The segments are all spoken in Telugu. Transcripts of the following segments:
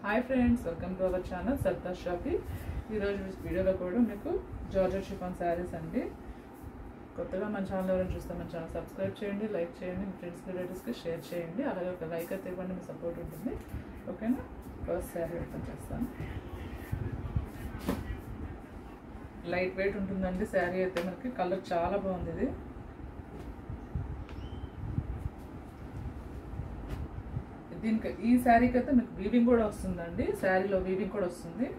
hi friends welcome to our channel సర్తా షాపి ఈరోజు వీడియోలో కూడా మీకు జార్జెట్ షిఫాన్ శారీస్ అండి కొత్తగా మన ఛానల్ ఎవరైనా చూస్తే మన ఛానల్ సబ్స్క్రైబ్ చేయండి లైక్ చేయండి మీ ఫ్రెండ్స్కి రిలేటివ్స్కి షేర్ చేయండి అలాగే ఒక లైక్ అయితే ఇవ్వండి మీ సపోర్ట్ ఉంటుంది ఓకేనా ఫస్ట్ శారీ ఓపెన్ చేస్తాను లైట్ వెయిట్ ఉంటుందండి శారీ అయితే మనకి కలర్ చాలా బాగుంది ఇది దీనికి ఈ శారీకి అయితే మీకు వీవింగ్ కూడా వస్తుందండి శారీలో వీవింగ్ కూడా వస్తుంది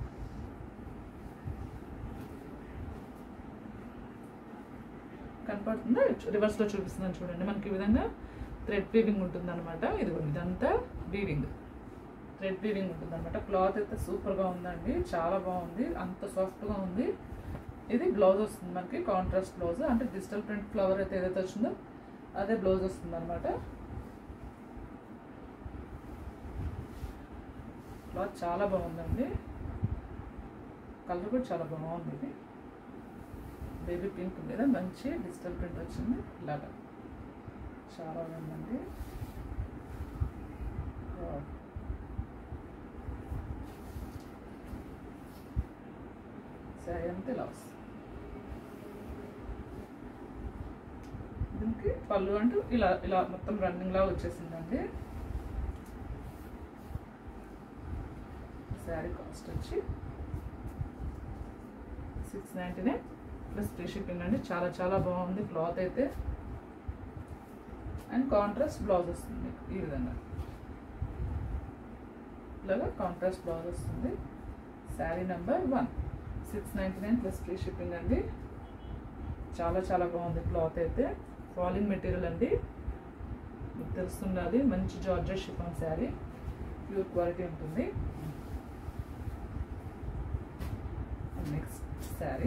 కనపడుతుందా రివర్స్లో చూపిస్తున్నాను చూడండి మనకి ఈ విధంగా థ్రెడ్ వీవింగ్ ఉంటుంది అనమాట ఇది ఇదంతా వీవింగ్ థ్రెడ్ వీవింగ్ ఉంటుంది అనమాట క్లాత్ అయితే సూపర్గా ఉందండి చాలా బాగుంది అంత సాఫ్ట్గా ఉంది ఇది బ్లౌజ్ వస్తుంది మనకి కాంట్రాస్ట్ బ్లౌజ్ అంటే డిజిటల్ ప్రింట్ ఫ్లవర్ అయితే ఏదైతే వచ్చిందో అదే బ్లౌజ్ వస్తుంది అనమాట క్లాత్ చాలా బాగుందండి కలర్ కూడా చాలా బాగుంది ఇది బేబీ పింక్ మీద మంచి డిజిటల్ ప్రింట్ వచ్చింది ఇలాగా చాలా బాగుందండి సరే అంతే ఇలా వస్తుంది దీనికి పళ్ళు అంటూ ఇలా ఇలా మొత్తం రన్నింగ్ లా వచ్చేసిందండి శారీ కాస్ట్ వచ్చి six ninety nine plus free shipping అండి చాలా చాలా బాగుంది క్లాత్ అయితే అండ్ కాంట్రాస్ట్ బ్లౌజ్ వస్తుంది మీకు ఈ విధంగా ఇలాగా కాంట్రాస్ట్ బ్లౌజ్ వస్తుంది sari number one six ninety nine plus free shipping అండి చాలా చాలా బాగుంది క్లాత్ అయితే ఫాలింగ్ మెటీరియల్ అండి మీకు తెలుస్తుండాలి మంచి georgette chiffon sari pure quality ఉంటుంది నెక్స్ట్ శారీ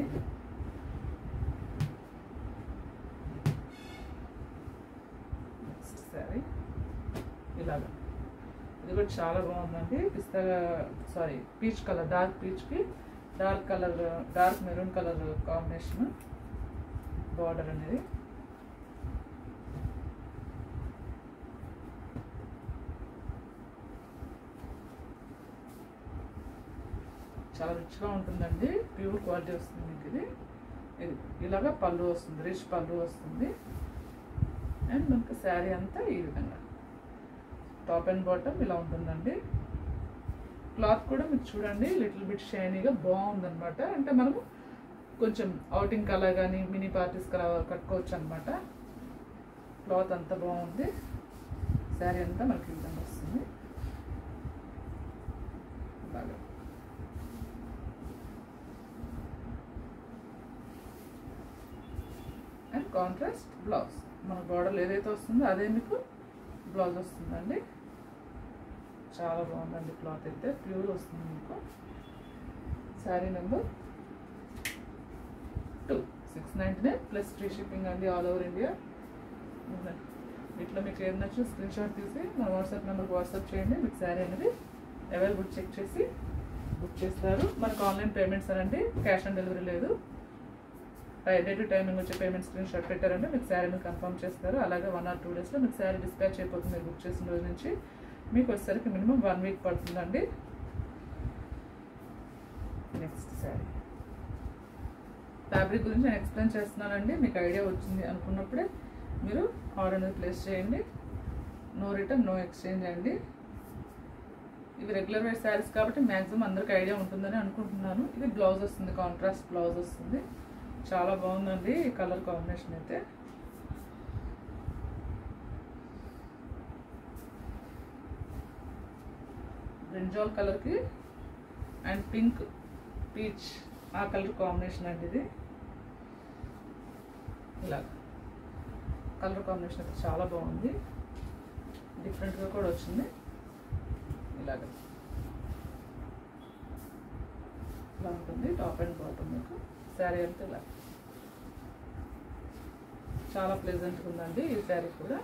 నెక్స్ట్ శారీ ఇలాగా ఇది కూడా చాలా బాగుందండి పిస్తా సారీ పీచ్ కలర్ డార్క్ పీచ్కి dark colour dark maroon colour combination border అనేది చాలా రిచ్గా ఉంటుందండి ప్యూర్ క్వాలిటీ వస్తుంది మీకు ఇది ఇది ఇలాగా పళ్ళు వస్తుంది రిచ్ పళ్ళు వస్తుంది అండ్ మనకి శారీ అంతా ఈ విధంగా టాప్ అండ్ బాటమ్ ఇలా ఉంటుందండి క్లాత్ కూడా మీకు చూడండి లిటిల్ బిట్ షైనీగా బాగుందన్నమాట అంటే మనము కొంచెం అవుటింగ్ కలర్ కానీ మినీ పార్టీస్ కలర్ కట్టుకోవచ్చు అనమాట క్లాత్ అంత బాగుంది శారీ అంతా మనకి ఈ విధంగా వస్తుంది అలాగే అండ్ కాంట్రాస్ట్ బ్లౌజ్ మన బార్డర్లో ఏదైతే వస్తుందో అదే మీకు బ్లౌజ్ వస్తుందండి చాలా బాగుందండి క్లాత్ అయితే ప్యూర్ వస్తుంది మీకు sari number two six ninety nine plus free shipping అండి ఆల్ ఓవర్ ఇండియా ఇట్లా మీకు ఏది నచ్చిన స్క్రీన్ షాట్ తీసి మన వాట్సాప్ నెంబర్కి వాట్సాప్ చేయండి మీకు శారీ అనేది అవైలబుల్ చెక్ చేసి బుక్ చేస్తారు మనకు ఆన్లైన్ పేమెంట్స్ అనండి క్యాష్ ఆన్ డెలివరీ లేదు డే టు టైమింగ్ వచ్చే పేమెంట్ స్క్రీన్ షాట్ పెట్టారంటే మీకు శారీని కన్ఫర్మ్ చేస్తారు అలాగే వన్ ఆర్ టూ డేస్లో మీకు శారీ డిస్పాచ్ అయిపోతుంది మీరు బుక్ చేసిన రోజు నుంచి మీకు వచ్చేసరికి మినిమం వన్ వీక్ పడుతుందండి నెక్స్ట్ శారీ ఫ్యాబ్రిక్ గురించి నేను ఎక్స్ప్లెయిన్ చేస్తున్నానండి మీకు ఐడియా వచ్చింది అనుకున్నప్పుడే మీరు ఆర్డర్ అనేది ప్లేస్ చేయండి నో రిటర్న్ నో ఎక్స్చేంజ్ అండి ఇవి రెగ్యులర్ వేర్ శారీస్ కాబట్టి మ్యాక్సిమం అందరికి ఐడియా ఉంటుందని అనుకుంటున్నాను ఇది బ్లౌజ్ వస్తుంది కాంట్రాస్ట్ బ్లౌజ్ వస్తుంది చాలా బాగుందండి ఈ కలర్ కాంబినేషన్ అయితే బ్రింజాల్ కలర్కి అండ్ పింక్ పీచ్ ఆ కలర్ కాంబినేషన్ అండి ఇది ఇలా కలర్ కాంబినేషన్ అయితే చాలా బాగుంది డిఫరెంట్గా కూడా వచ్చింది ఇలాగ ఇలా ఉంటుంది టాప్ అండ్ బాటమ్ మీకు శారీ అంతా ఇలా చాలా ప్లెజెంట్గా ఉందండి ఈ శారీ కూడా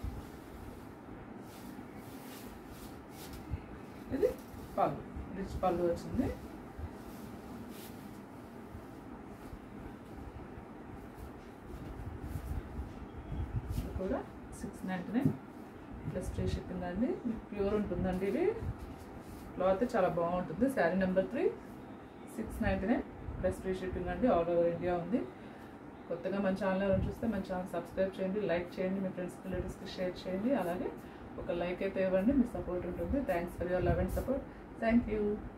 ఇది పళ్ళు రిచ్ పళ్ళు వచ్చింది ఇది కూడా six ninety nine plus free shipping అండి మీకు ప్యూర్ ఉంటుందండి ఇది క్లాత్ చాలా బాగుంటుంది sari number three six ninety nine plus free shipping అండి ఆల్ ఓవర్ ఇండియా ఉంది కొత్తగా మన ఛానల్ ఎవరైనా చూస్తే మన ఛానల్ సబ్స్క్రైబ్ చేయండి లైక్ చేయండి మీ ఫ్రెండ్స్ రిలేటివ్స్కి షేర్ చేయండి అలాగే ఒక లైక్ అయితే ఇవ్వండి మీ సపోర్ట్ ఉంటుంది thanks for your love and support thank you